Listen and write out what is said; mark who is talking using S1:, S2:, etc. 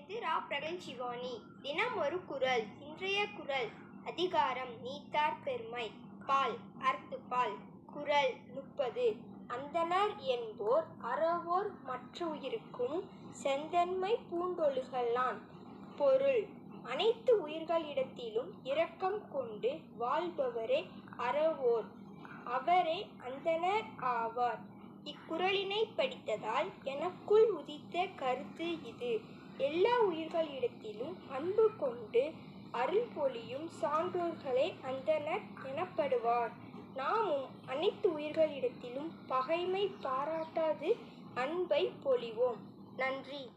S1: எழுத்து ரா பிரகல் சிவானி தினம் ஒரு குரல் இன்றைய குரல் அதிகாரம் நீத்தார் பெருமை பால் அறத்துப்பால் குரல் முப்பது அந்தணர் என்போர் அறவோர் மற்ற உயிருக்கும் செந்தன்மை பூண்டொழுகலான் பொருள் அனைத்து உயிர்களிடத்திலும் இரக்கம் கொண்டு வாழ்பவரே அறவோர் அவரே அந்தணர் ஆவார் இக்குறளினை படித்ததால் எனக்குள் உதித்த கருத்து இது எல்லா உயிர்களிடத்திலும் அன்பு கொண்டு அருள் பொழியும் சான்றோர்களே அந்தணர் எனப்படுவார் நாமும் அனைத்து உயிர்களிடத்திலும் பகைமை பாராட்டாது அன்பை பொழிவோம் நன்றி